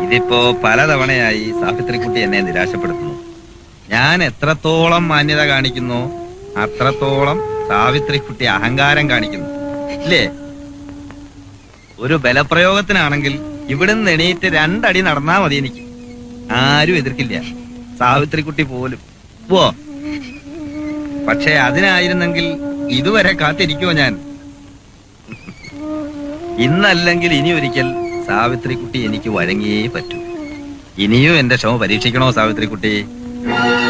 ഇതിപ്പോ പലതവണയായി സാവിത്രിക്കുട്ടി എന്നെ നിരാശപ്പെടുത്തുന്നു ഞാൻ എത്രത്തോളം മാന്യത കാണിക്കുന്നു അത്രത്തോളം സാവിത്രിക്കുട്ടി അഹങ്കാരം കാണിക്കുന്നു ഇല്ലേ ഒരു ബലപ്രയോഗത്തിനാണെങ്കിൽ ഇവിടുന്ന് എണീറ്റ് രണ്ടടി നടന്നാ മതി എനിക്ക് ആരും എതിർക്കില്ല സാവിത്രിക്കുട്ടി പോലും പോ പക്ഷേ അതിനായിരുന്നെങ്കിൽ ഇതുവരെ കാത്തിരിക്കുമോ ഞാൻ ഇന്നല്ലെങ്കിൽ ഇനി ഒരിക്കൽ സാവിത്രിക്കുട്ടി എനിക്ക് വഴങ്ങിയേ പറ്റൂ ഇനിയും എന്റെ ക്ഷമ പരീക്ഷിക്കണോ സാവിത്രിക്കുട്ടി